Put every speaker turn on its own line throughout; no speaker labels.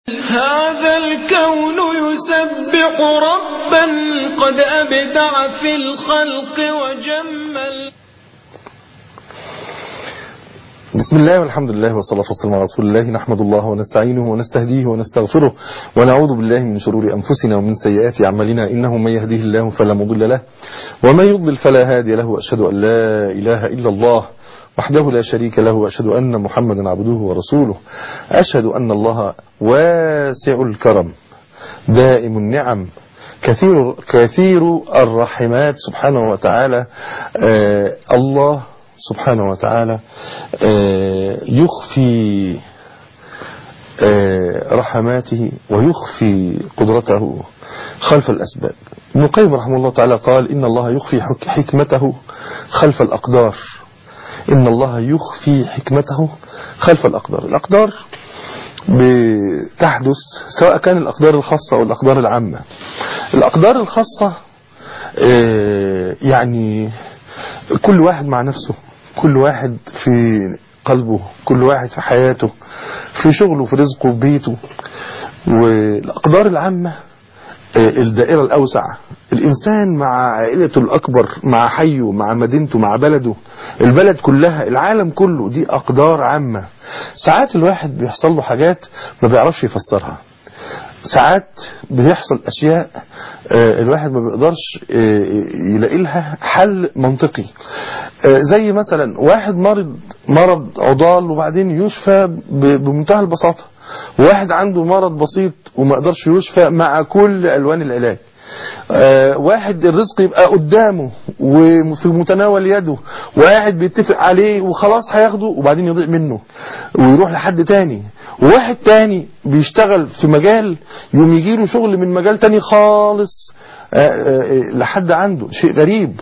هذا الكون يسبح ربا قد أبدع في الخلق وجمل
بسم الله والحمد لله والصلاة والسلام على رسول الله نحمد الله ونستعينه ونستهديه ونستغفره ونعوذ بالله من شرور أنفسنا ومن سيئات أعمالنا إنه من يهديه الله فلا مضل له ومن يضلل فلا هادي له وأشهد أن لا إله إلا الله وحده لا شريك له وأشهد أن محمدا عبده ورسوله أشهد أن الله واسع الكرم دائم النعم كثير كثير الرحمات سبحانه وتعالى آه الله سبحانه وتعالى آه يخفي آه رحماته ويخفي قدرته خلف الأسباب ابن القيم رحمه الله تعالى قال إن الله يخفي حكمته خلف الأقدار إن الله يخفي حكمته خلف الأقدار الأقدار بتحدث سواء كان الأقدار الخاصة أو الأقدار العامة الأقدار الخاصة يعني كل واحد مع نفسه كل واحد في قلبه كل واحد في حياته في شغله في رزقه في بيته والأقدار العامة الدائرة الأوسع الإنسان مع عائلته الأكبر مع حيه مع مدينته مع بلده البلد كلها العالم كله دي أقدار عامة ساعات الواحد بيحصل له حاجات ما بيعرفش يفسرها ساعات بيحصل أشياء الواحد ما بيقدرش يلاقي لها حل منطقي زي مثلا واحد مرض مرض عضال وبعدين يشفى بمنتهى البساطة واحد عنده مرض بسيط وما قدرش يشفى مع كل ألوان العلاج آه واحد الرزق يبقى قدامه وفي متناول يده وقاعد بيتفق عليه وخلاص هياخده وبعدين يضيع منه ويروح لحد تاني وواحد تاني بيشتغل في مجال يوم يجيله شغل من مجال تاني خالص آه آه لحد عنده شيء غريب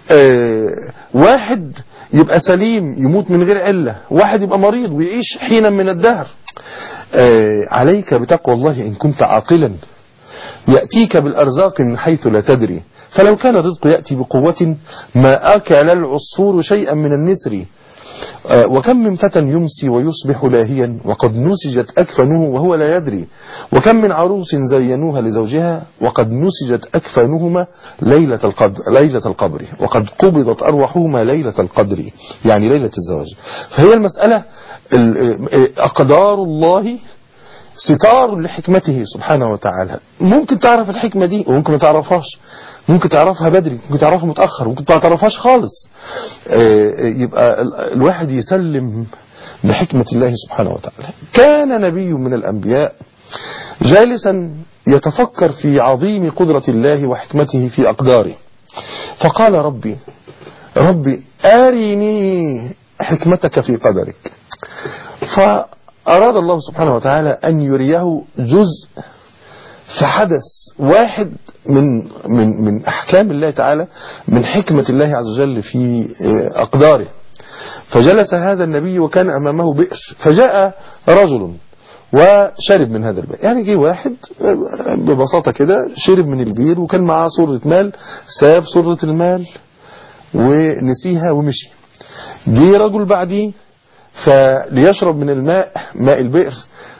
واحد يبقى سليم يموت من غير علة واحد يبقى مريض ويعيش حينا من الدهر عليك بتقوى الله إن كنت عاقلا يأتيك بالأرزاق من حيث لا تدري فلو كان الرزق يأتي بقوة ما أكل العصفور شيئا من النسر وكم من فتى يمسي ويصبح لاهيا وقد نسجت أكفنه وهو لا يدري وكم من عروس زينوها لزوجها وقد نسجت أكفانهما ليلة القدر, ليلة القبر وقد قبضت أرواحهما ليلة القدر يعني ليلة الزواج فهي المسألة أقدار الله ستار لحكمته سبحانه وتعالى ممكن تعرف الحكمة دي وممكن ما تعرفهاش ممكن تعرفها بدري ممكن تعرفها متأخر ممكن ما تعرفهاش خالص يبقى الواحد يسلم بحكمة الله سبحانه وتعالى كان نبي من الأنبياء جالسا يتفكر في عظيم قدرة الله وحكمته في أقداره فقال ربي ربي أرني حكمتك في قدرك فأراد الله سبحانه وتعالى أن يريه جزء فحدث واحد من من من أحكام الله تعالى من حكمة الله عز وجل في أقداره فجلس هذا النبي وكان أمامه بئر فجاء رجل وشرب من هذا البئر يعني جه واحد ببساطة كده شرب من البير وكان معاه صرة مال ساب صرة المال ونسيها ومشي جه رجل بعديه فليشرب من الماء ماء البئر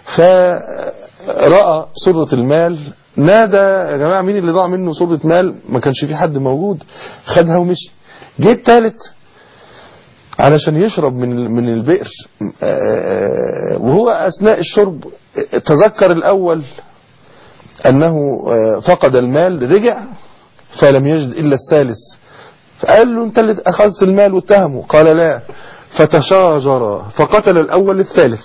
فرأى صرة المال نادى يا جماعة مين اللي ضاع منه صرة مال ما كانش في حد موجود خدها ومشي جه الثالث علشان يشرب من من البئر وهو أثناء الشرب تذكر الأول أنه فقد المال رجع فلم يجد إلا الثالث فقال له أنت اللي أخذت المال واتهمه قال لا فتشاجر فقتل الأول الثالث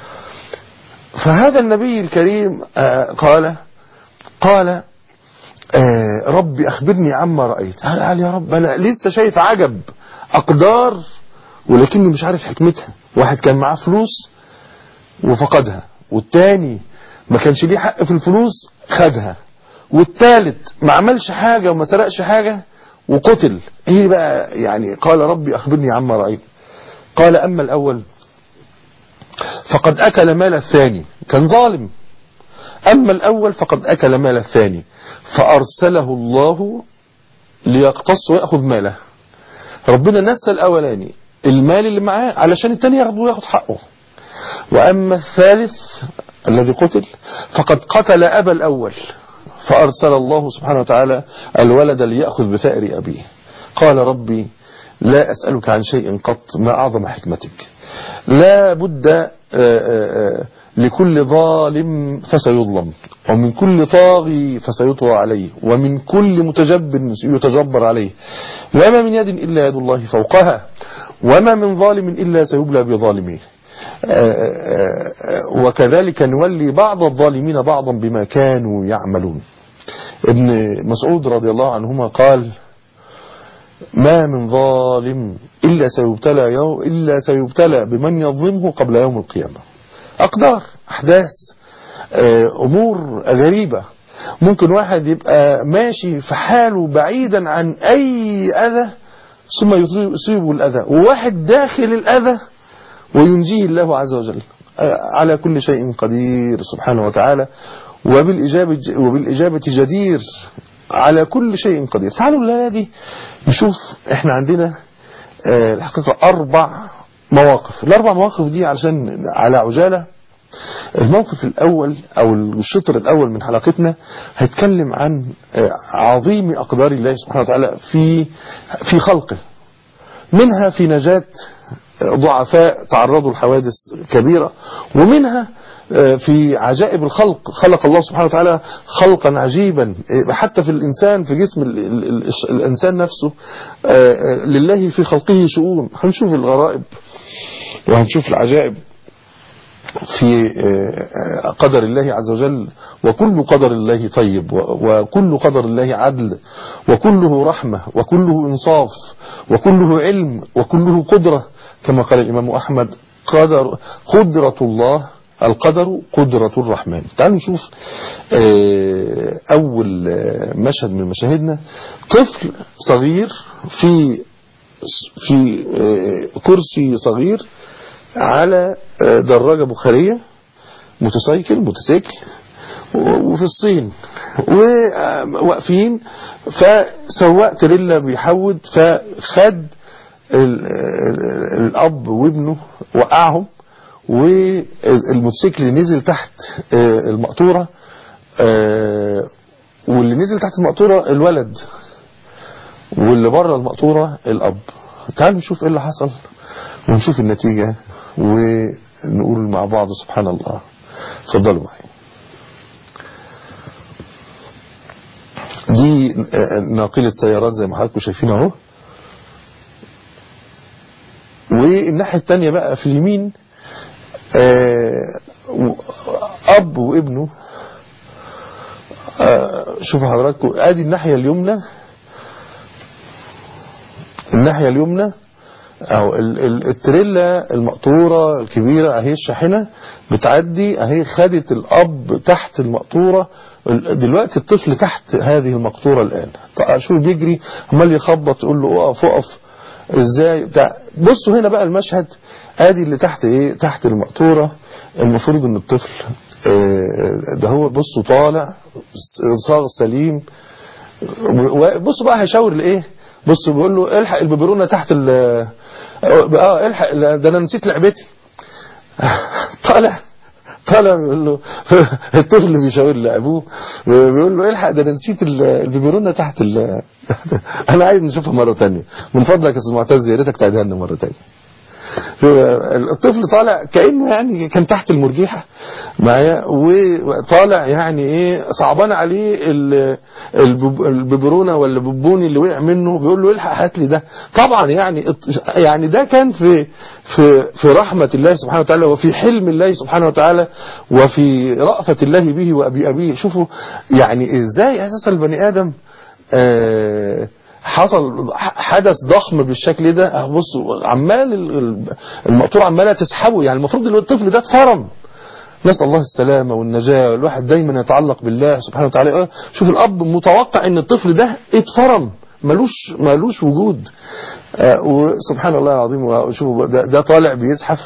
فهذا النبي الكريم قال قال ربي أخبرني عما رأيت قال يا رب أنا لسه شايف عجب أقدار ولكني مش عارف حكمتها واحد كان معاه فلوس وفقدها والتاني ما كانش ليه حق في الفلوس خدها والتالت ما عملش حاجة وما سرقش حاجة وقتل ايه بقى يعني قال ربي أخبرني عما رأيت قال أما الأول فقد أكل مال الثاني كان ظالم أما الأول فقد أكل مال الثاني فأرسله الله ليقتص ويأخذ ماله ربنا نسى الأولاني المال اللي معاه علشان التاني ياخده وياخد حقه وأما الثالث الذي قتل فقد قتل أبا الأول فأرسل الله سبحانه وتعالى الولد ليأخذ بثأر أبيه قال ربي لا أسألك عن شيء قط ما أعظم حكمتك لا بد لكل ظالم فسيظلم ومن كل طاغي فسيطغى عليه ومن كل متجبر يتجبر عليه وما من يد إلا يد الله فوقها وما من ظالم إلا سيبلى بظالميه وكذلك نولي بعض الظالمين بعضا بما كانوا يعملون ابن مسعود رضي الله عنهما قال ما من ظالم إلا سيبتلى, يوم إلا سيبتلى بمن يظلمه قبل يوم القيامة أقدار أحداث أمور غريبة ممكن واحد يبقى ماشي في حاله بعيدا عن أي أذى ثم يصيبه الأذى وواحد داخل الأذى وينجيه الله عز وجل على كل شيء قدير سبحانه وتعالى وبالإجابة, وبالإجابة جدير على كل شيء قدير تعالوا الليلة دي نشوف احنا عندنا الحقيقة أربع مواقف الأربع مواقف دي علشان على عجالة الموقف الأول أو الشطر الأول من حلقتنا هيتكلم عن عظيم أقدار الله سبحانه وتعالى في في خلقه منها في نجاة ضعفاء تعرضوا لحوادث كبيرة ومنها في عجائب الخلق خلق الله سبحانه وتعالى خلقا عجيبا حتى في الإنسان في جسم الإنسان نفسه لله في خلقه شؤون هنشوف الغرائب وهنشوف العجائب في قدر الله عز وجل وكل قدر الله طيب وكل قدر الله عدل وكله رحمة وكله إنصاف وكله علم وكله قدرة كما قال الإمام أحمد قدر قدرة الله القدر قدرة الرحمن تعالوا نشوف أول مشهد من مشاهدنا طفل صغير في في كرسي صغير على دراجة بخارية موتوسيكل موتوسيكل وفي الصين وواقفين فسواق تريلا بيحود فخد الأب وابنه وقعهم والموتوسيكل نزل تحت المقطورة واللي نزل تحت المقطورة الولد واللي بره المقطورة الأب تعالوا نشوف ايه اللي حصل ونشوف النتيجة ونقول مع بعض سبحان الله اتفضلوا معي دي ناقلة سيارات زي ما حضراتكم شايفين اهو والناحية التانية بقى في اليمين أب وابنه شوفوا حضراتكم ادي الناحية اليمنى الناحية اليمنى اهو التريلا المقطورة الكبيرة اهي الشاحنة بتعدي اهي خدت الاب تحت المقطورة دلوقتي الطفل تحت هذه المقطورة الان شو بيجري عمال يخبط يقول له اقف اقف ازاي بتاع بصوا هنا بقى المشهد ادي اللي تحت ايه تحت المقطورة المفروض ان الطفل ده هو بصوا طالع صاغ سليم بصوا بقى هيشاور لايه بص بيقول له الحق الببرونه تحت ال اه الحق ده انا نسيت لعبتي طالع طالع بيقول له الطفل بيشاور لابوه بيقول له الحق ده انا نسيت الببرونه تحت ال انا عايز نشوفها مره ثانيه من فضلك يا استاذ معتز يا ريتك تعيدها لنا مره ثانيه الطفل طالع كانه يعني كان تحت المرجيحه معايا وطالع يعني ايه صعبان عليه الببرونه ولا الببوني اللي وقع منه بيقول له الحق هات لي ده طبعا يعني يعني ده كان في في في رحمه الله سبحانه وتعالى وفي حلم الله سبحانه وتعالى وفي رأفة الله به وابي ابيه شوفوا يعني ازاي اساسا البني ادم آه حصل حدث ضخم بالشكل ده بصوا عمال المقطوره عماله تسحبه يعني المفروض الطفل ده اتفرم نسأل الله السلامة والنجاة الواحد دايما يتعلق بالله سبحانه وتعالى شوف الأب متوقع ان الطفل ده اتفرم ملوش ملوش وجود وسبحان الله العظيم شوفوا ده, ده طالع بيزحف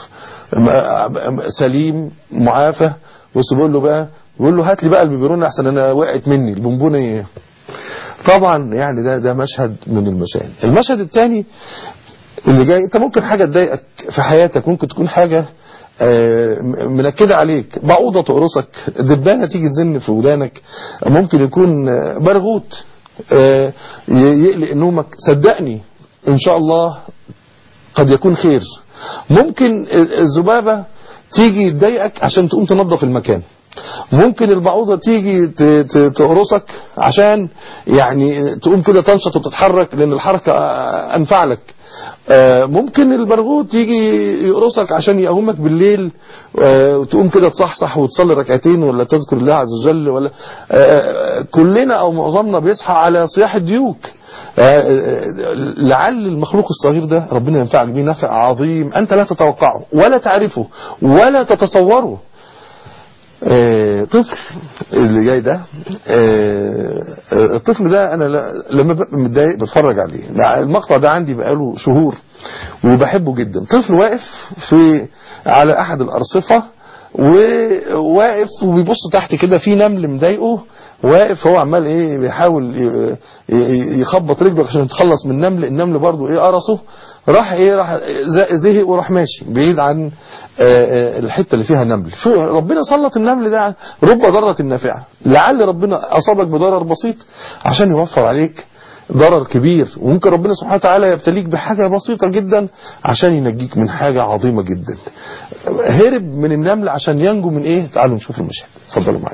سليم معافى بص بيقول له بقى بيقول له هات لي بقى البيبرونه احسن انا وقعت مني البونبونه طبعا يعني ده ده مشهد من المشاهد المشهد الثاني اللي جاي انت ممكن حاجة تضايقك في حياتك ممكن تكون حاجة آه، م- منكده عليك بعوضه تقرصك دبانه تيجي تزن في ودانك ممكن يكون آه، برغوت آه، ي- يقلق نومك صدقني ان شاء الله قد يكون خير ممكن الذبابة تيجي تضايقك عشان تقوم تنظف المكان ممكن البعوضة تيجي ت- ت- تقرصك عشان يعني تقوم كده تنشط وتتحرك لان الحركة انفع لك آه، ممكن البرغوث يجي يقرصك عشان يقومك بالليل آه، وتقوم كده تصحصح وتصلي ركعتين ولا تذكر الله عز وجل ولا آه، كلنا او معظمنا بيصحى على صياح الديوك آه، آه، لعل المخلوق الصغير ده ربنا ينفعك به نفع عظيم انت لا تتوقعه ولا تعرفه ولا تتصوره آه، طفل اللي جاي ده آه، آه، الطفل ده انا لا- لما ببقى متضايق بتفرج عليه مع- المقطع ده عندي بقاله شهور وبحبه جدا طفل واقف في على احد الارصفه وواقف وبيبص تحت كده في نمل مضايقه واقف هو عمال ايه بيحاول ي- ي- يخبط رجله عشان يتخلص من النمل النمل برضه ايه قرصه راح ايه راح ز- زهق وراح ماشي بعيد عن آه، آه، الحته اللي فيها نمل شو ربنا سلط النمل ده على- رب ضاره نافعه لعل ربنا اصابك بضرر بسيط عشان يوفر عليك ضرر كبير وممكن ربنا سبحانه وتعالى يبتليك بحاجة بسيطة جدا عشان ينجيك من حاجة عظيمة جدا هرب من النمل عشان ينجو من ايه تعالوا نشوف المشهد اتفضلوا معايا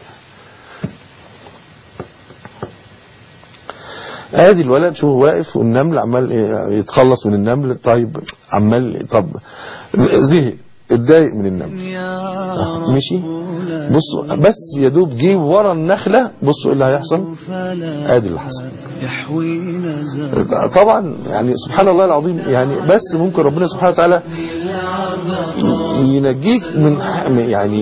ادي الولد شوف واقف والنمل عمال إيه يتخلص من النمل طيب عمال طب زهق اتضايق من النمل آه، مشي بصوا بس يا دوب جه ورا النخله بصوا ايه اللي هيحصل ادي اللي حصل
يحوينا زاد
طبعا يعني سبحان الله العظيم يعني بس ممكن ربنا سبحانه وتعالى ي- ينجيك من ح- من- يعني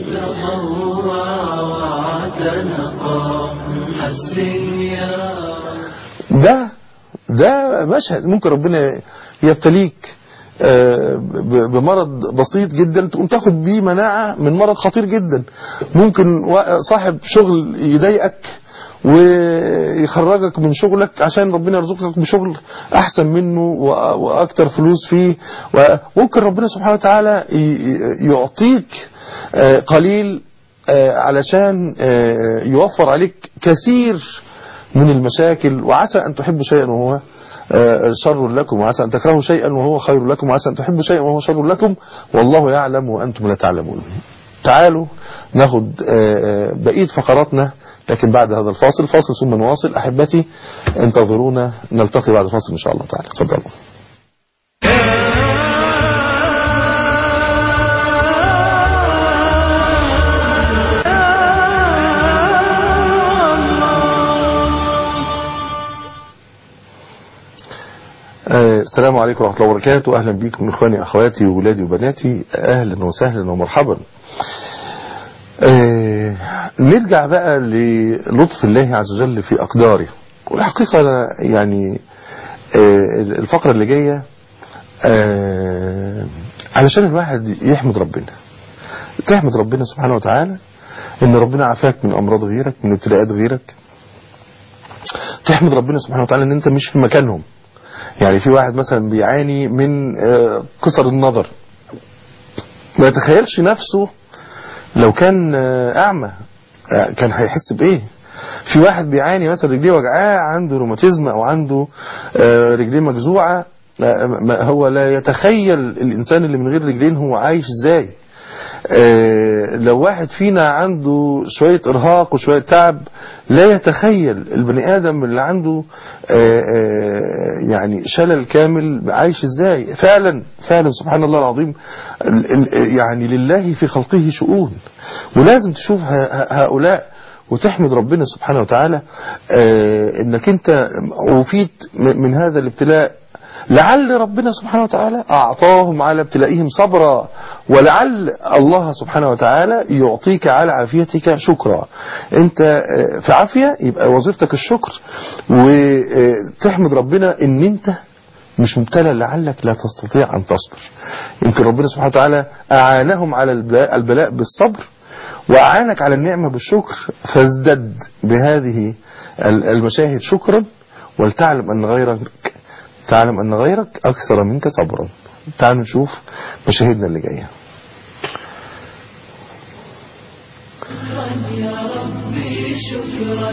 ده ده مشهد ممكن ربنا يبتليك آه، ب- بمرض بسيط جدا تقوم تاخد بيه مناعة من مرض خطير جدا ممكن وا- صاحب شغل يضايقك ويخرجك من شغلك عشان ربنا يرزقك بشغل احسن منه و- واكتر فلوس فيه وممكن ربنا سبحانه وتعالى ي- ي- يعطيك آه، قليل آه، علشان آه، يوفر عليك كثير من المشاكل وعسى أن تحبوا شيئا وهو آه، شر لكم وعسى أن تكرهوا شيئا وهو خير لكم وعسى أن تحبوا شيئا وهو شر لكم والله يعلم وأنتم لا تعلمون تعالوا ناخد آه، آه، بقية فقراتنا لكن بعد هذا الفاصل فاصل ثم نواصل أحبتي انتظرونا نلتقي بعد الفاصل إن شاء الله تعالى تفضلوا آه، السلام عليكم ورحمة الله وبركاته أهلا بكم إخواني أخواتي وولادي وبناتي أهلا وسهلا ومرحبا آه، نرجع بقى للطف الله عز وجل في أقداره والحقيقة أنا يعني آه، الفقرة اللي جاية آه، علشان الواحد يحمد ربنا تحمد ربنا سبحانه وتعالى ان ربنا عافاك من امراض غيرك من ابتلاءات غيرك تحمد ربنا سبحانه وتعالى ان انت مش في مكانهم يعني في واحد مثلا بيعاني من آه، قصر النظر ما يتخيلش نفسه لو كان آه، اعمى آه، كان هيحس بايه في واحد بيعاني مثلا رجليه وجعاه عنده روماتيزم او عنده آه، رجليه مجزوعه لا، ما- هو لا يتخيل الانسان اللي من غير رجلين هو عايش ازاي آه، لو واحد فينا عنده شوية إرهاق وشوية تعب لا يتخيل البني آدم اللي عنده آه، آه، يعني شلل كامل عايش إزاي فعلا فعلا سبحان الله العظيم ال- ال- يعني لله في خلقه شؤون ولازم تشوف ه- ه- هؤلاء وتحمد ربنا سبحانه وتعالى آه، انك انت وفيت م- من هذا الابتلاء لعل ربنا سبحانه وتعالى أعطاهم على ابتلائهم صبرا ولعل الله سبحانه وتعالى يعطيك على عافيتك شكرا انت آه، في عافية يبقى وظيفتك الشكر وتحمد ربنا ان انت مش مبتلى لعلك لا تستطيع أن تصبر يمكن ربنا سبحانه وتعالى أعانهم على البلاء, البلاء بالصبر وأعانك على النعمة بالشكر فازدد بهذه المشاهد شكرا ولتعلم أن غيرك تعلم أن غيرك أكثر منك صبرا تعالوا نشوف مشاهدنا اللي جاية
شكرا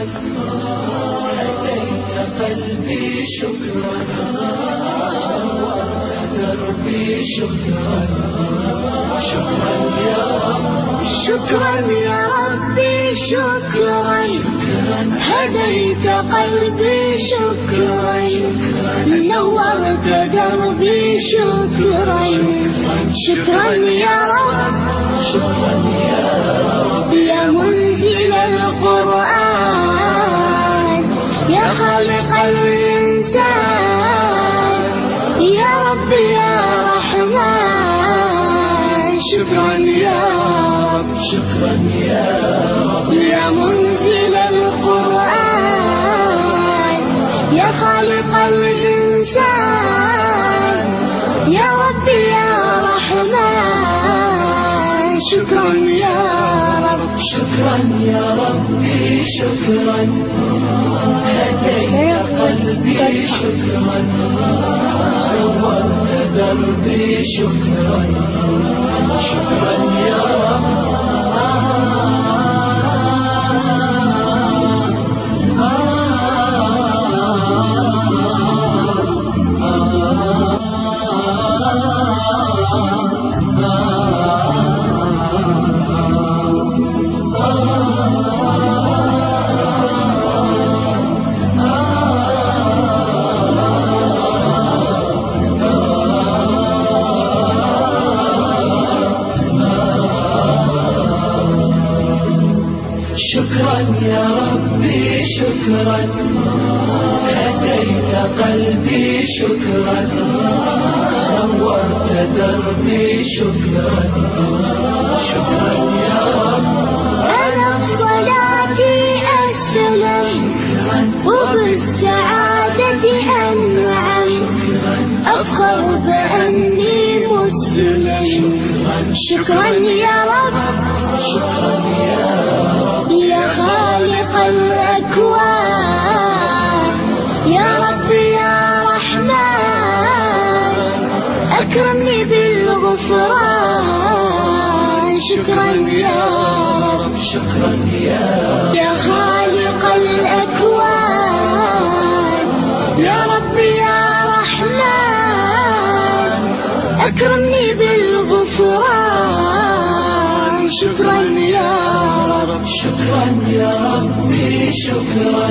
هديت قلبي شكرا نورت دربي شكرا شكرا يا رب
شكرا يا ربي شكرا هديت قلبي شكرا نورت دربي شكرا شكرا يا رب
شكرا يا رب
يا منزل القرآن يا خالق الإنسان يا رب يا رحمن شكرا يا رب
شكرا يا رب
يا منزل القرآن يا خالق الإنسان يا رب يا رحمن شكرا يا رب
شكرا يا ربي شكرا هديت قلبي شكرا نورت دربي شكرا شكرا يا شكرا يا ربي شكرا هديت قلبي شكرا نورت دربي شكرا شكرا يا رب
أنا بصلاتي أسلم وبالسعادة أنعم أفخر بأني مسلم شكرا يا رب
شكرا يا رب
يا خالق الأكوان يا رب يا رحمن أكرمني بالغفران شكرا يا رب
شكرا يا رب
يا خالق الأكوان يا رب يا رحمن أكرمني بالغفران شكرا يا رب
شكرا يا ربي شكرا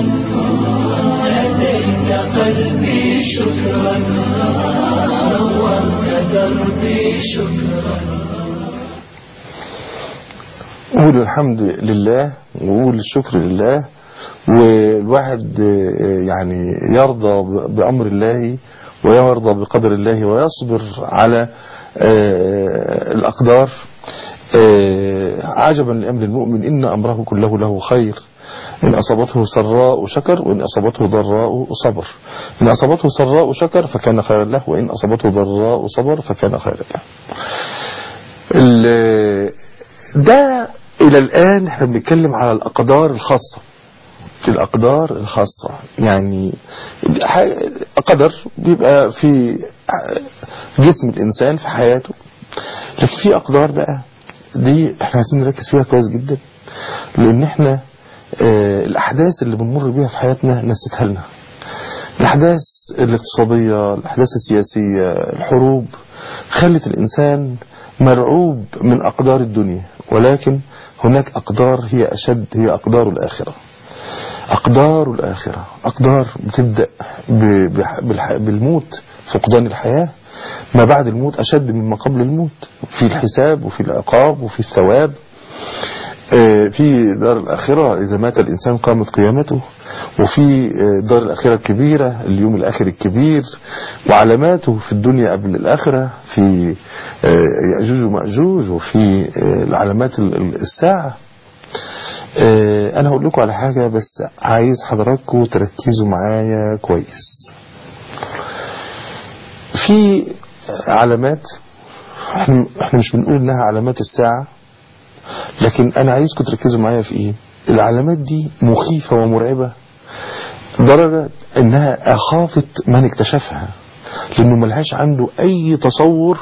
هديت قلبي شكرا نورت دربي شكرا
قول الحمد لله وقول الشكر لله والواحد آه، يعني يرضى ب- بأمر الله ويرضى بقدر الله ويصبر على آه، الأقدار آه، عجبا لأمر المؤمن إن أمره كله له خير إن أصابته سراء شكر وإن أصابته ضراء صبر إن أصابته سراء شكر فكان خيرا له وإن أصابته ضراء صبر فكان خيرا له ال- ده إلى الآن احنا بنتكلم على الأقدار الخاصة في الأقدار الخاصة يعني ح- قدر بيبقى في جسم الإنسان في حياته لكن في أقدار بقى دي احنا عايزين نركز فيها كويس جدا لأن احنا آه، الأحداث اللي بنمر بيها في حياتنا نسيتها لنا الأحداث الاقتصادية الأحداث السياسية الحروب خلت الإنسان مرعوب من أقدار الدنيا ولكن هناك أقدار هي أشد هي أقدار الآخرة أقدار الآخرة أقدار بتبدأ ب- بح- بالح- بالموت فقدان الحياة ما بعد الموت أشد مما قبل الموت في الحساب وفي العقاب وفي الثواب آه، في دار الآخرة إذا مات الإنسان قامت قيامته وفي آه، دار الآخرة الكبيرة اليوم الآخر الكبير وعلاماته في الدنيا قبل الآخرة في آه، يأجوج ومأجوج وفي آه، العلامات ال- ال- الساعة آه، أنا هقول لكم على حاجة بس عايز حضراتكم تركزوا معايا كويس في علامات احنا احنا مش بنقول انها علامات الساعة لكن انا عايزكم تركزوا معايا في ايه العلامات دي مخيفة ومرعبة درجة انها اخافت من اكتشفها لانه ملهاش عنده اي تصور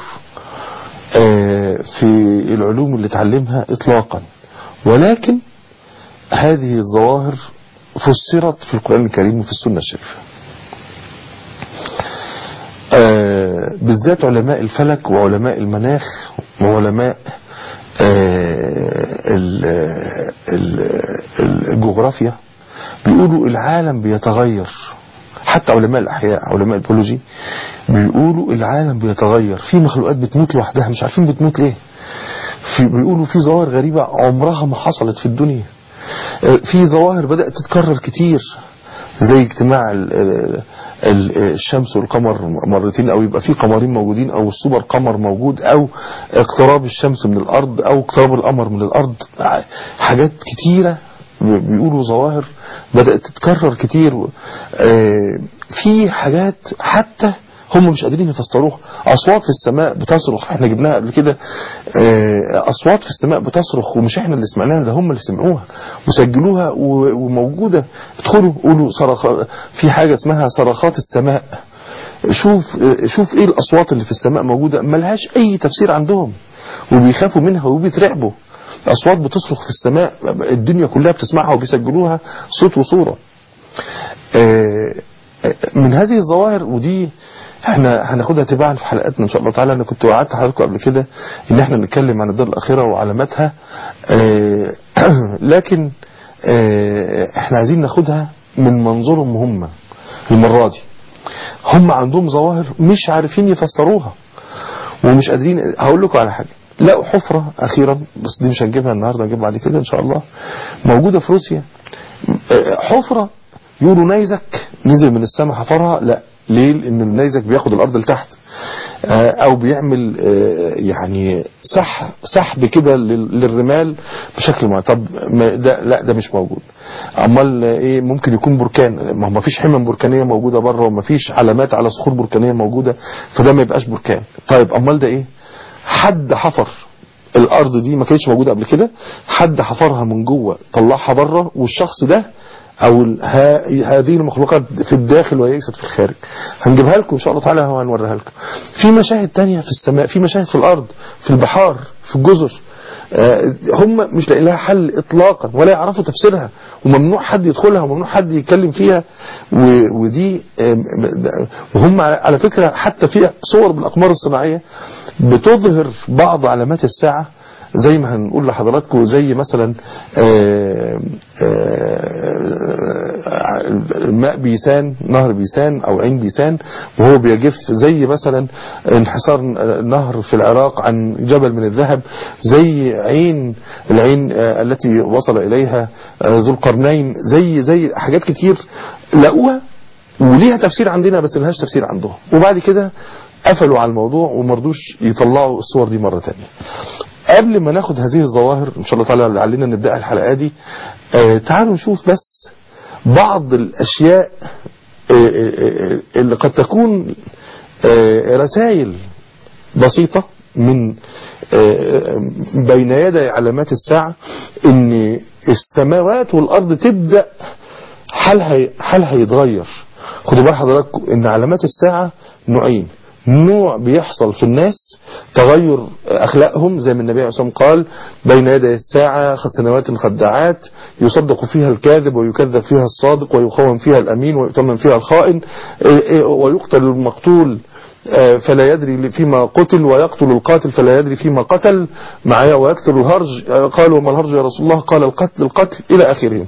آه، في العلوم اللي اتعلمها اطلاقا ولكن هذه الظواهر فسرت في القرآن الكريم وفي السنة الشريفة آه بالذات علماء الفلك وعلماء المناخ وعلماء آه ال- ال- الجغرافيا بيقولوا العالم بيتغير حتى علماء الأحياء علماء البيولوجي بيقولوا العالم بيتغير في مخلوقات بتموت لوحدها مش عارفين بتموت ليه في بيقولوا في ظواهر غريبة عمرها ما حصلت في الدنيا آه، في ظواهر بدأت تتكرر كتير زي اجتماع ال- ال- ال- الشمس والقمر مرتين او يبقى في قمرين موجودين او السوبر قمر موجود او اقتراب الشمس من الارض او اقتراب القمر من الارض ع- حاجات كتيرة بيقولوا ظواهر بدأت تتكرر كتير آه، في حاجات حتى هم مش قادرين يفسروها اصوات في السماء بتصرخ احنا جبناها قبل كده آه، اصوات في السماء بتصرخ ومش احنا اللي سمعناها ده هم اللي سمعوها وسجلوها و- وموجوده ادخلوا قولوا صرخ في حاجه اسمها صرخات السماء شوف آه، شوف ايه الاصوات اللي في السماء موجوده ملهاش اي تفسير عندهم وبيخافوا منها وبيترعبوا اصوات بتصرخ في السماء الدنيا كلها بتسمعها وبيسجلوها صوت وصوره آه، من هذه الظواهر ودي احنا هناخدها تباعا في حلقاتنا ان شاء الله تعالى انا كنت وعدت حضراتكم قبل كده ان احنا نتكلم عن الدار الاخره وعلاماتها اه لكن اه احنا عايزين ناخدها من منظورهم هم المره دي هم عندهم ظواهر مش عارفين يفسروها ومش قادرين هقول لكم على حاجه لقوا حفره اخيرا بس دي مش هنجيبها النهارده هنجيبها بعد كده ان شاء الله موجوده في روسيا اه حفره يقولوا نيزك نزل من السماء حفرها لا ليه لان النيزك بياخد الارض لتحت آه، او بيعمل آه، يعني سح سحب كده لل- للرمال بشكل معين طب ما ده لا ده مش موجود امال ايه ممكن يكون بركان ما هو ما فيش حمم بركانيه موجوده بره وما فيش علامات على صخور بركانيه موجوده فده ما يبقاش بركان طيب امال ده ايه حد حفر الارض دي ما كانتش موجوده قبل كده حد حفرها من جوه طلعها بره والشخص ده او ال- ها- هذه المخلوقات في الداخل وليست في الخارج هنجيبها لكم ان شاء الله تعالى وهنوريها لكم في مشاهد تانية في السماء في مشاهد في الارض في البحار في الجزر آه، هم مش لاقيين لها حل اطلاقا ولا يعرفوا تفسيرها وممنوع حد يدخلها وممنوع حد يتكلم فيها و- ودي آه، م- م- وهم على على فكره حتى في صور بالاقمار الصناعيه بتظهر بعض علامات الساعه زي ما هنقول لحضراتكم زي مثلا آه، آه، الماء بيسان نهر بيسان او عين بيسان وهو بيجف زي مثلا انحسار نهر في العراق عن جبل من الذهب زي عين العين آه، التي وصل اليها آه، ذو القرنين زي زي حاجات كتير لقوها وليها تفسير عندنا بس لهاش تفسير عندهم وبعد كده قفلوا على الموضوع ومرضوش يطلعوا الصور دي مرة تانية قبل ما ناخد هذه الظواهر ان شاء الله تعالى لعلنا نبدأ الحلقة دي آه تعالوا نشوف بس بعض الاشياء آه آه آه اللي قد تكون آه رسائل بسيطة من آه، بين يدي علامات الساعة ان السماوات والارض تبدأ حالها حالها يتغير خدوا بال حضراتكم ان علامات الساعة نوعين نوع بيحصل في الناس تغير اخلاقهم زي ما النبي عليه الصلاه والسلام قال بين يدي الساعه سنوات خداعات يصدق فيها الكاذب ويكذب فيها الصادق ويخون فيها الامين ويؤتمن فيها الخائن إيه إيه ويقتل المقتول آه، فلا يدري فيما قتل ويقتل القاتل فلا يدري فيما قتل معايا ويقتل الهرج آه، قالوا وما الهرج يا رسول الله قال القتل القتل الى اخره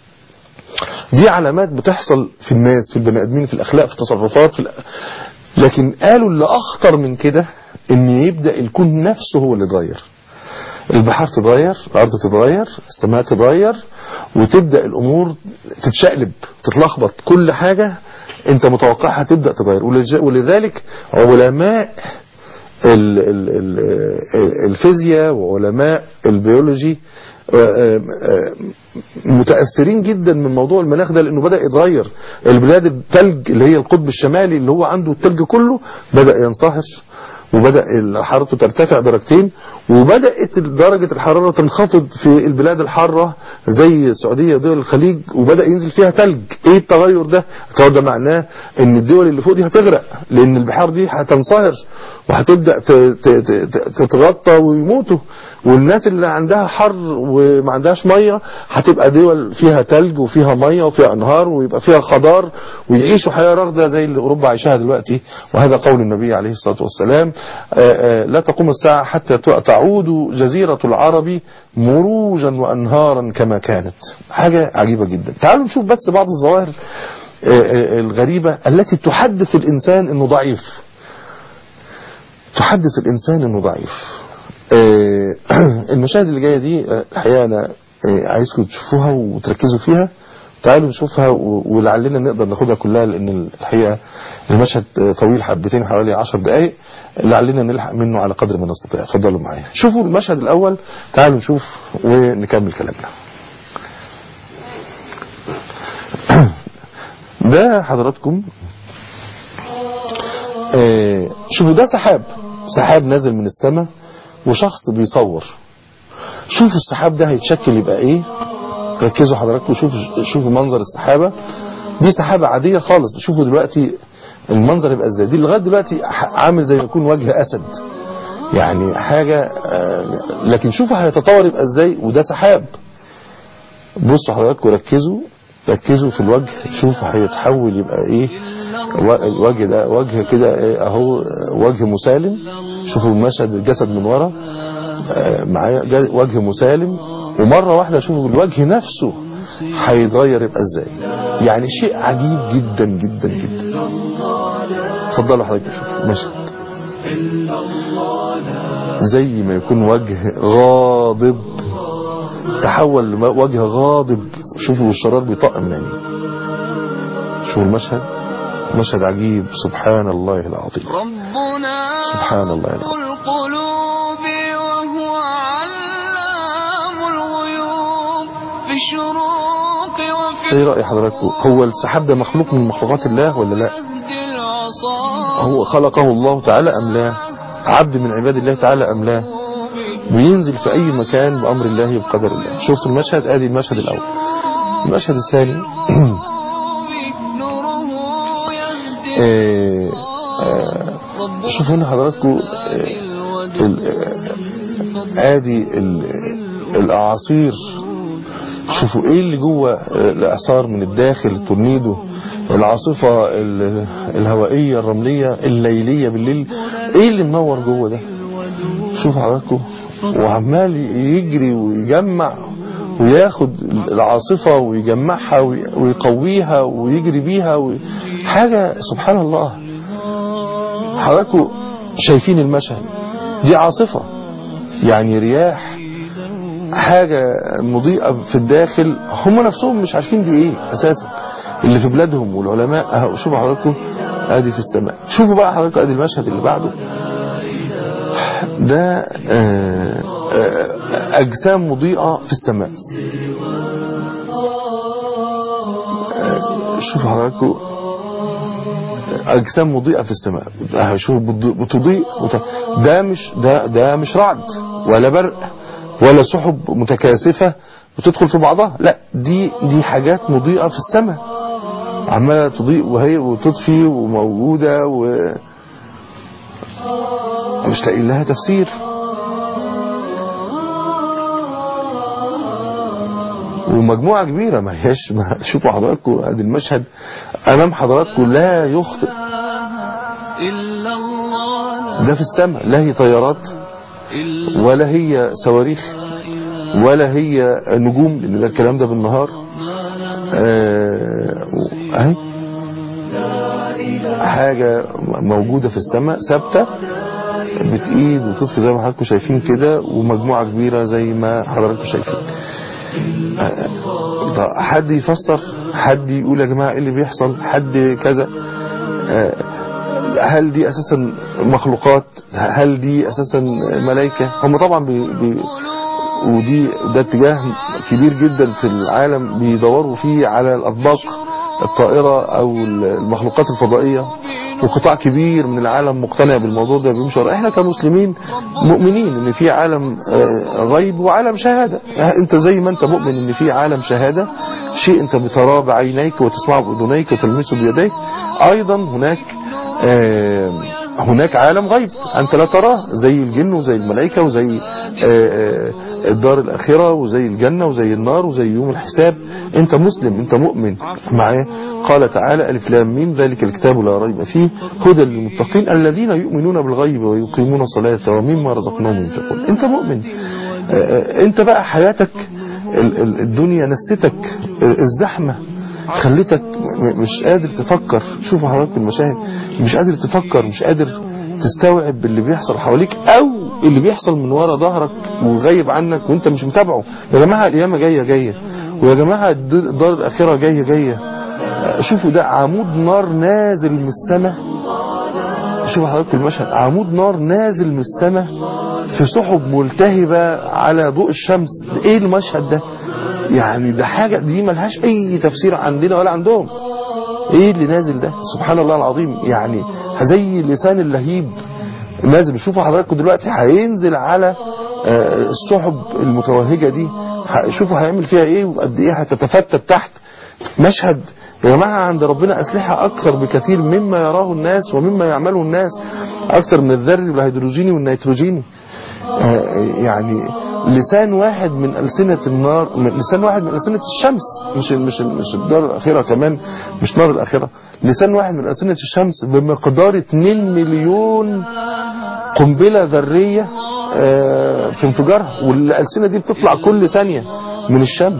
دي علامات بتحصل في الناس في البني ادمين في الاخلاق في التصرفات في الأ... لكن قالوا اللي اخطر من كده ان يبدا الكون نفسه هو اللي يتغير البحار تتغير الارض تتغير السماء تتغير وتبدا الامور تتشقلب تتلخبط كل حاجه انت متوقعها تبدا تتغير ولج- ولذلك علماء ال- ال- ال- الفيزياء وعلماء البيولوجي آه، آه، آه، متأثرين جدا من موضوع المناخ ده لأنه بدأ يتغير البلاد التلج اللي هي القطب الشمالي اللي هو عنده التلج كله بدأ ينصهر وبدأ حرارته ترتفع درجتين وبدأت درجة الحرارة تنخفض في البلاد الحارة زي السعودية ودول الخليج وبدأ ينزل فيها تلج ايه التغير ده التغير ده معناه ان الدول اللي فوق دي هتغرق لان البحار دي هتنصهر وهتبدا ت- ت- ت- تتغطى ويموتوا والناس اللي عندها حر وما عندهاش ميه هتبقى دول فيها تلج وفيها ميه وفيها انهار ويبقى فيها خضار ويعيشوا حياه رغده زي اللي اوروبا عايشاها دلوقتي وهذا قول النبي عليه الصلاه والسلام آه، آه، لا تقوم الساعه حتى تعود جزيره العرب مروجا وانهارا كما كانت حاجه عجيبه جدا تعالوا نشوف بس بعض الظواهر آه، آه، الغريبه التي تحدث الانسان انه ضعيف تحدث الإنسان أنه ضعيف آه، المشاهد اللي جاية دي آه، الحقيقة أنا آه، عايزكم تشوفوها وتركزوا فيها تعالوا نشوفها و- ولعلنا نقدر ناخدها كلها لأن الحقيقة المشهد آه، طويل حبتين حوالي عشر دقايق لعلنا نلحق منه على قدر ما نستطيع اتفضلوا معايا شوفوا المشهد الأول تعالوا نشوف ونكمل كلامنا ده حضراتكم آه، شوفوا ده سحاب سحاب نازل من السماء وشخص بيصور شوفوا السحاب ده هيتشكل يبقى ايه ركزوا حضراتكم شوفوا شوفوا منظر السحابة دي سحابة عادية خالص شوفوا دلوقتي المنظر يبقى ازاي دي لغاية دلوقتي ح- عامل زي ما يكون وجه اسد يعني حاجة آه، لكن شوفوا هيتطور يبقى ازاي وده سحاب بصوا حضراتكم ركزوا ركزوا في الوجه شوفوا هيتحول يبقى ايه و- الوجه ده وجه كده إيه اهو وجه مسالم شوفوا المشهد الجسد من ورا آه، معايا جا- وجه مسالم ومرة واحدة شوفوا الوجه نفسه هيتغير يبقى ازاي يعني شيء عجيب جدا جدا جدا اتفضلوا حضرتك شوفوا المشهد زي ما يكون وجه غاضب تحول لوجه غاضب شوفوا الشرار بيطق من عينيه شوفوا المشهد مشهد عجيب سبحان الله العظيم
ربنا
سبحان الله العظيم.
القلوب وهو علام الغيوب في الشروق وفي
ايه رأي حضراتكم هو السحاب ده مخلوق من مخلوقات الله ولا لا
مهد العصا
هو خلقه الله تعالى ام لا عبد من عباد الله تعالى ام لا وينزل في اي مكان بامر الله بقدر الله شفت المشهد ادي المشهد الاول المشهد الثاني
نوره يهدي
آه، آه، شوفوا هنا حضراتكم آه، ال- آه، ادي ال- الاعاصير شوفوا ايه اللي جوه آه، الاعصار من الداخل التورنيدو العاصفة ال- الهوائية الرملية الليلية بالليل ايه اللي منور جوه ده شوفوا حضراتكم وعمال يجري ويجمع وياخد العاصفة ويجمعها وي- ويقويها ويجري بيها وي... حاجة سبحان الله حضراتكم شايفين المشهد دي عاصفة يعني رياح حاجة مضيئة في الداخل هم نفسهم مش عارفين دي ايه اساسا اللي في بلادهم والعلماء اهو شوفوا حضراتكم ادي في السماء شوفوا بقى حضراتكم ادي المشهد اللي بعده ده آه، آه، اجسام مضيئة في السماء آه، شوفوا حضراتكم اجسام مضيئه في السماء شوف بتضيء وت- ده مش ده ده مش رعد ولا برق ولا سحب متكاثفه وتدخل في بعضها لا دي دي حاجات مضيئه في السماء عماله تضيء وهي وتطفي وموجوده و مش لاقيين لها تفسير ومجموعة كبيرة ما هياش ما شوفوا حضراتكم ادي المشهد امام حضراتكم لا يخطئ
إلا الله
ده في السماء لا هي طيارات
إلا
ولا هي صواريخ ولا هي نجوم لان ده الكلام ده بالنهار آه، اهي حاجة موجودة في السماء ثابتة بتقيد وتطفي زي ما حضراتكم شايفين كده ومجموعة كبيرة زي ما حضراتكم شايفين آه، طب حد يفسر حد يقول يا جماعة ايه اللي بيحصل حد كذا آه، هل دي اساسا مخلوقات هل دي اساسا ملائكة هم طبعا بي بي ودي ده اتجاه كبير جدا في العالم بيدوروا فيه على الاطباق الطائرة او المخلوقات الفضائية وقطاع كبير من العالم مقتنع بالموضوع ده بيمشي وراه احنا كمسلمين مؤمنين ان في عالم آه، غيب وعالم شهادة آه، انت زي ما انت مؤمن ان في عالم شهادة شيء انت بتراه بعينيك وتسمعه باذنيك وتلمسه بيديك ايضا هناك آه، هناك عالم غيب أنت لا تراه زي الجن وزي الملائكة وزي آه، آه، الدار الآخرة وزي الجنة وزي النار وزي يوم الحساب أنت مسلم أنت مؤمن معاه قال تعالى ألف لام ميم ذلك الكتاب لا ريب فيه هدى للمتقين الذين يؤمنون بالغيب ويقيمون الصلاة ومما رزقناهم ينفقون أنت مؤمن آه، آه، أنت بقى حياتك ال- ال- الدنيا نستك الزحمة خلتك م- مش قادر تفكر شوفوا حضرتك المشاهد مش قادر تفكر مش قادر تستوعب اللي بيحصل حواليك او اللي بيحصل من ورا ظهرك وغايب عنك وانت مش متابعه يا جماعة القيامة جاية جاية ويا جماعة الد- الدار الأخيرة جاية جاية آه، شوفوا ده عمود نار نازل من السماء شوفوا حضرتك المشهد عمود نار نازل من السماء في سحب ملتهبة على ضوء الشمس ده ايه المشهد ده يعني ده حاجة دي ملهاش اي تفسير عندنا ولا عندهم ايه اللي نازل ده سبحان الله العظيم يعني زي لسان اللهيب نازل شوفوا حضراتكم دلوقتي هينزل على آه، السحب المتوهجة دي ه- شوفوا هيعمل فيها ايه وقد ايه هتتفتت تحت مشهد يا جماعة عند ربنا أسلحة أكثر بكثير مما يراه الناس ومما يعمله الناس أكثر من الذري والهيدروجيني والنيتروجيني آه، يعني لسان واحد من ألسنة النار من لسان واحد من ألسنة الشمس مش مش مش الدار الأخيرة كمان مش نار الأخيرة لسان واحد من ألسنة الشمس بمقدار 2 مليون قنبلة ذرية آه، في انفجارها والألسنة دي بتطلع كل ثانية من الشمس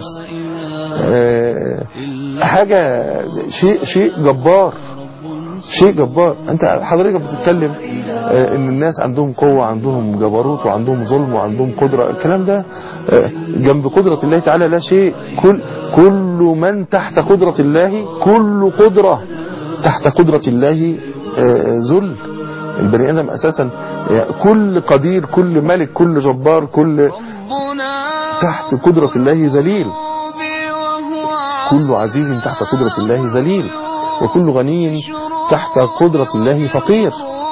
آه، حاجة شيء شيء جبار شيء جبار انت حضرتك بتتكلم آه، ان الناس عندهم قوة عندهم جبروت وعندهم ظلم وعندهم قدرة الكلام ده آه، جنب قدرة الله تعالى لا شيء كل كل من تحت قدرة الله كل قدرة تحت قدرة الله آه، ذل البني ادم اساسا آه، كل قدير كل ملك كل جبار كل
ربنا
تحت قدرة الله ذليل
بي وهو
كل عزيز تحت قدرة الله ذليل وكل غني تحت قدرة الله فقير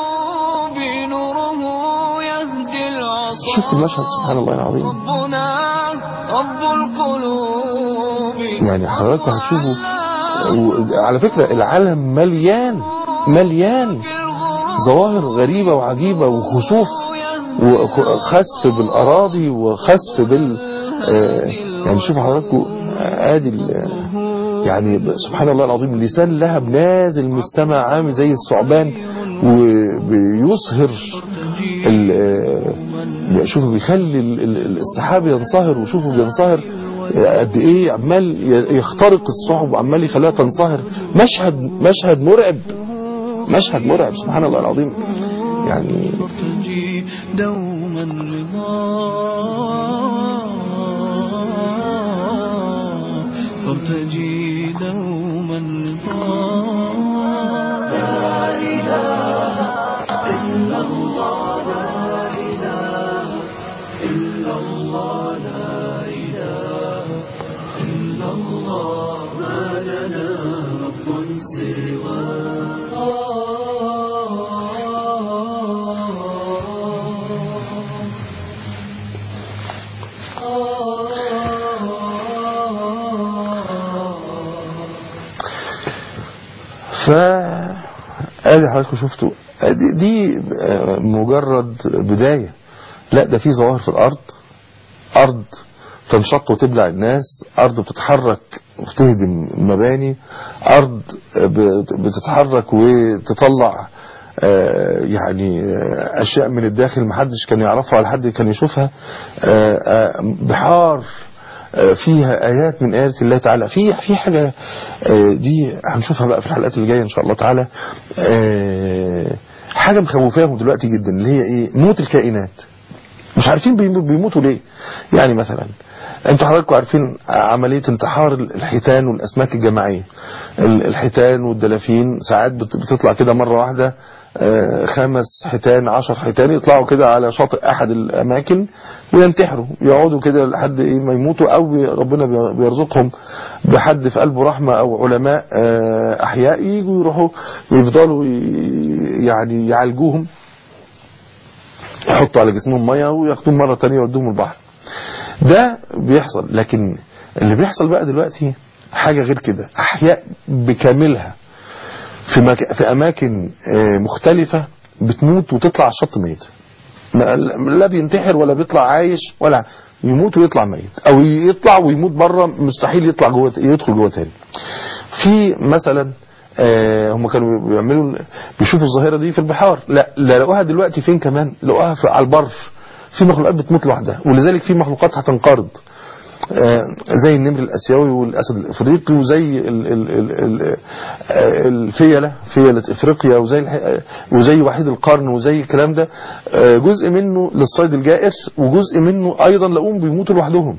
بنوره يهدي العصا
شوف المشهد سبحان الله العظيم
ربنا رب القلوب
يعني حضراتكم هتشوفوا و- على فكرة العالم مليان مليان ظواهر غريبة وعجيبة وخسوف وخسف بالأراضي وخسف بال آه، يعني شوفوا حضراتكم آه، ادي ال- يعني سبحان الله العظيم لسان لهب نازل من السماء عامل زي الثعبان وبيصهر ال- آه، شوفوا بيخلي ال- ال- السحاب ينصهر وشوفوا بينصهر قد ايه عمال ي- يخترق الصحب وعمال يخليها تنصهر مشهد مشهد مرعب مشهد مرعب سبحان الله العظيم يعني
تجي دوما رضا فارتجي دوما رضا
ف ادي حضراتكم شفتوا دي, دي آه، مجرد بداية لا ده في ظواهر في الارض ارض تنشق وتبلع الناس ارض بتتحرك وتهدم مباني ارض بت- بتتحرك وتطلع آه، يعني آه، اشياء من الداخل محدش كان يعرفها ولا حد كان يشوفها آه، آه، بحار آه، فيها ايات من ايات الله تعالى في في حاجه آه، دي هنشوفها بقى في الحلقات اللي جايه ان شاء الله تعالى آه، حاجه مخوفاهم دلوقتي جدا اللي هي ايه موت الكائنات مش عارفين بيمو- بيموتوا ليه يعني مثلا انتوا حضراتكم عارفين عملية انتحار الحيتان والاسماك الجماعية ال- الحيتان والدلافين ساعات بت- بتطلع كده مرة واحدة آه، خمس حيتان عشر حيتان يطلعوا كده على شاطئ احد الاماكن وينتحروا يقعدوا كده لحد ايه ما يموتوا او بي- ربنا بي- بيرزقهم بحد في قلبه رحمة او علماء آه، احياء يجوا يروحوا يفضلوا ي- يعني يعالجوهم يحطوا على جسمهم ميه وياخدوهم مره تانية يودوهم البحر ده بيحصل لكن اللي بيحصل بقى دلوقتي حاجه غير كده احياء بكاملها في مك... في اماكن آه، مختلفه بتموت وتطلع على الشط ميت ما- لا بينتحر ولا بيطلع عايش ولا يموت ويطلع ميت او يطلع ويموت بره مستحيل يطلع جوه يدخل جوه تاني في مثلا آه، هم كانوا بيعملوا بيشوفوا الظاهره دي في البحار لا لا لقوها دلوقتي فين كمان لقوها في على البر في مخلوقات بتموت لوحدها ولذلك في مخلوقات هتنقرض آه، زي النمر الاسيوي والاسد الافريقي وزي ال ال ال ال آه، الفيله فيله افريقيا وزي الح- وزي وحيد القرن وزي الكلام ده آه، جزء منه للصيد الجائر وجزء منه ايضا لقوهم بيموتوا لوحدهم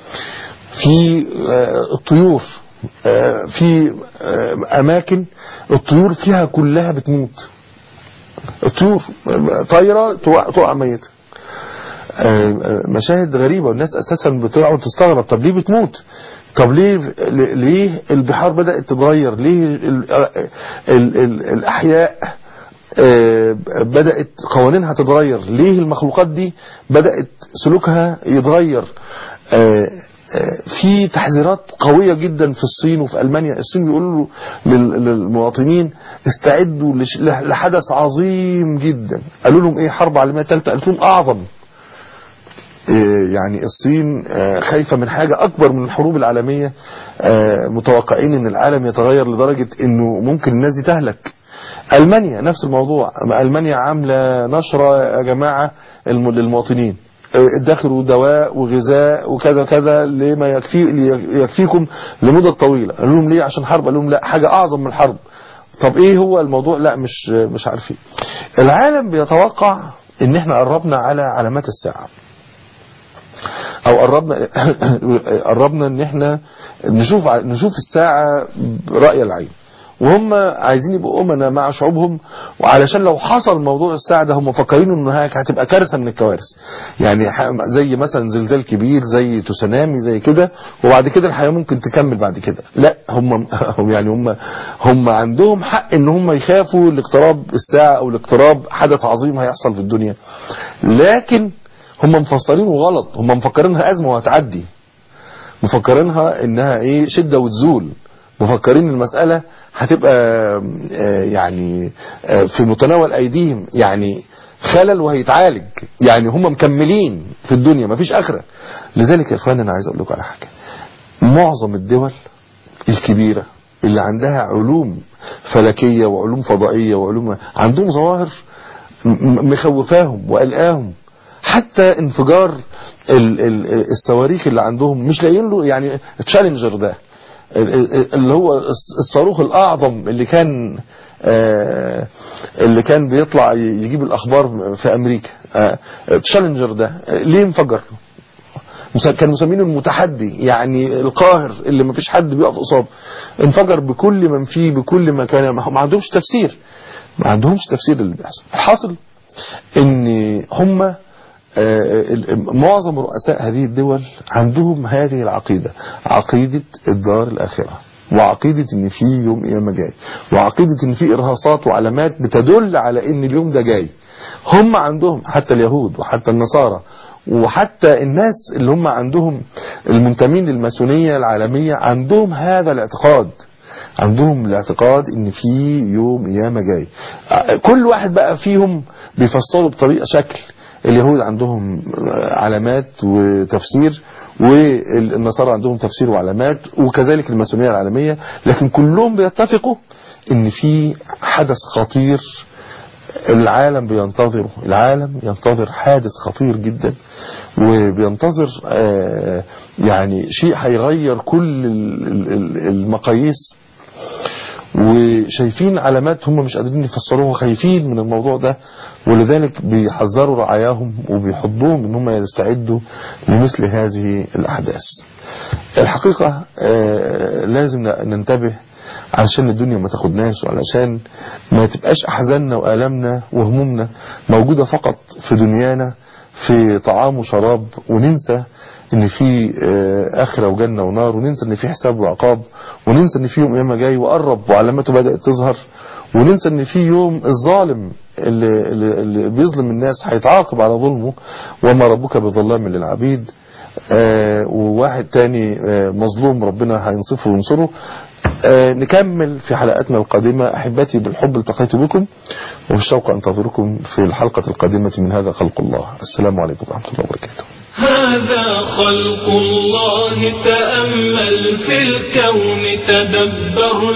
في آه، الطيور آه، في آه، اماكن الطيور فيها كلها بتموت الطيور آه، طايره تقع تقع ميته آه، آه، مشاهد غريبة والناس أساسا بتقعد تستغرب طب ليه بتموت طب ليه ليه البحار بدأت تتغير ليه ال ال ال الأحياء آه، بدأت قوانينها تتغير ليه المخلوقات دي بدأت سلوكها يتغير آه، آه، في تحذيرات قوية جدا في الصين وفي ألمانيا الصين بيقولوا لل- للمواطنين استعدوا لش- لحدث عظيم جدا قالوا لهم ايه حرب عالمية ثالثة قالت لهم أعظم إيه يعني الصين آه، خايفة من حاجة أكبر من الحروب العالمية آه، متوقعين أن العالم يتغير لدرجة أنه ممكن الناس دي تهلك ألمانيا نفس الموضوع ألمانيا عاملة نشرة يا جماعة الم- للمواطنين آه، ادخروا دواء وغذاء وكذا كذا لما يكفي يكفيكم لمدة طويلة قالوا لهم ليه عشان حرب قالوا لهم لا حاجة أعظم من الحرب طب ايه هو الموضوع لا مش مش عارفين العالم بيتوقع ان احنا قربنا على علامات الساعه او قربنا قربنا ان احنا نشوف نشوف الساعه براي العين وهم عايزين يبقوا امنا مع شعوبهم وعلشان لو حصل موضوع الساعه ده هم مفكرين انها هتبقى كارثه من الكوارث يعني ح- زي مثلا زلزال كبير زي تسونامي زي كده وبعد كده الحياه ممكن تكمل بعد كده لا هم هم يعني هم هم عندهم حق ان هم يخافوا لاقتراب الساعه او لاقتراب حدث عظيم هيحصل في الدنيا لكن هم مفسرينه غلط هم مفكرينها ازمه وهتعدي مفكرينها انها ايه شده وتزول مفكرين المسألة هتبقى آه، يعني آه، في متناول ايديهم يعني خلل وهيتعالج يعني هم مكملين في الدنيا مفيش اخرة لذلك يا اخوان انا عايز اقول لكم على حاجة معظم الدول الكبيرة اللي عندها علوم فلكية وعلوم فضائية وعلوم عندهم ظواهر م- مخوفاهم وقلقاهم حتى انفجار ال- ال- الصواريخ اللي عندهم مش لاقيين له يعني تشالنجر ده ال- ال- اللي هو الص- الصاروخ الاعظم اللي كان آه، اللي كان بيطلع ي- يجيب الاخبار في امريكا تشالنجر ده آه، ليه انفجر مس- كان مسمينه المتحدي يعني القاهر اللي ما فيش حد بيقف قصاده انفجر بكل من فيه بكل ما كان ما ما عندهمش تفسير ما عندهمش تفسير اللي بيحصل الحاصل ان هم آه، ال- معظم رؤساء هذه الدول عندهم هذه العقيدة عقيدة الدار الآخرة وعقيدة ان في يوم قيامة جاي وعقيدة ان في ارهاصات وعلامات بتدل على ان اليوم ده جاي هم عندهم حتى اليهود وحتى النصارى وحتى الناس اللي هم عندهم المنتمين للماسونية العالمية عندهم هذا الاعتقاد عندهم الاعتقاد ان في يوم قيامة جاي كل واحد بقى فيهم بيفسره بطريقة شكل اليهود عندهم علامات وتفسير والنصارى عندهم تفسير وعلامات وكذلك الماسونية العالمية لكن كلهم بيتفقوا ان في حدث خطير العالم بينتظره العالم ينتظر حادث خطير جدا وبينتظر آه، يعني شيء هيغير كل ال- ال- ال- المقاييس وشايفين علامات هم مش قادرين يفسروها خايفين من الموضوع ده ولذلك بيحذروا رعاياهم وبيحضوهم ان هم يستعدوا لمثل هذه الاحداث الحقيقة آه، لازم ننتبه علشان الدنيا ما تاخدناش وعلشان ما تبقاش أحزاننا وآلامنا وهمومنا موجودة فقط في دنيانا في طعام وشراب وننسى ان في آه، اخره وجنه ونار وننسى ان في حساب وعقاب وننسى ان في يوم قيامه جاي وقرب وعلاماته بدات تظهر وننسى ان في يوم الظالم اللي, اللي, اللي بيظلم الناس هيتعاقب على ظلمه وما ربك بظلام للعبيد آه، وواحد تاني آه، مظلوم ربنا هينصفه وينصره آه، نكمل في حلقاتنا القادمة أحبتي بالحب التقيت بكم وبالشوق أنتظركم في الحلقة القادمة من هذا خلق الله السلام عليكم ورحمة الله وبركاته
هذا خلق الله تأمل في الكون تدبر